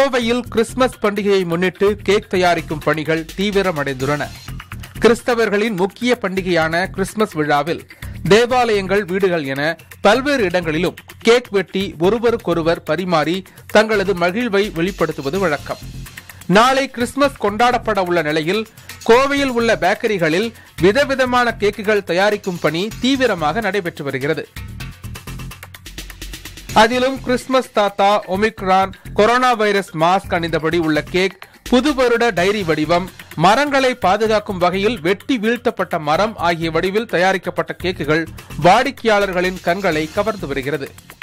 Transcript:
கோவையில் கிறிஸ்துமஸ் பண்டிகையை முன்னிட்டு கேக் தயாரிக்கும் பணிகள் தீவிரமடைந்துள்ளன கிறிஸ்தவர்களின் முக்கிய பண்டிகையான கிறிஸ்துமஸ் விழாவில் தேவாலயங்கள் வீடுகள் என பல்வேறு இடங்களிலும் கேக் வெட்டி ஒருவருக்கொருவர் பரிமாறி தங்களது மகிழ்வை வெளிப்படுத்துவது வழக்கம் நாளை கிறிஸ்துமஸ் கொண்டாடப்பட உள்ள நிலையில் கோவையில் உள்ள பேக்கரிகளில் விதவிதமான கேக்குகள் தயாரிக்கும் பணி தீவிரமாக நடைபெற்று வருகிறது அதிலும் கிறிஸ்துமஸ் தாத்தா ஒமிக்ரான் கொரோனா வைரஸ் மாஸ்க் அணிந்தபடி உள்ள கேக் புது வருட டைரி வடிவம் மரங்களை பாதுகாக்கும் வகையில் வெட்டி வீழ்த்தப்பட்ட மரம் ஆகிய வடிவில் தயாரிக்கப்பட்ட கேக்குகள் வாடிக்கையாளர்களின் கண்களை கவர்ந்து வருகிறது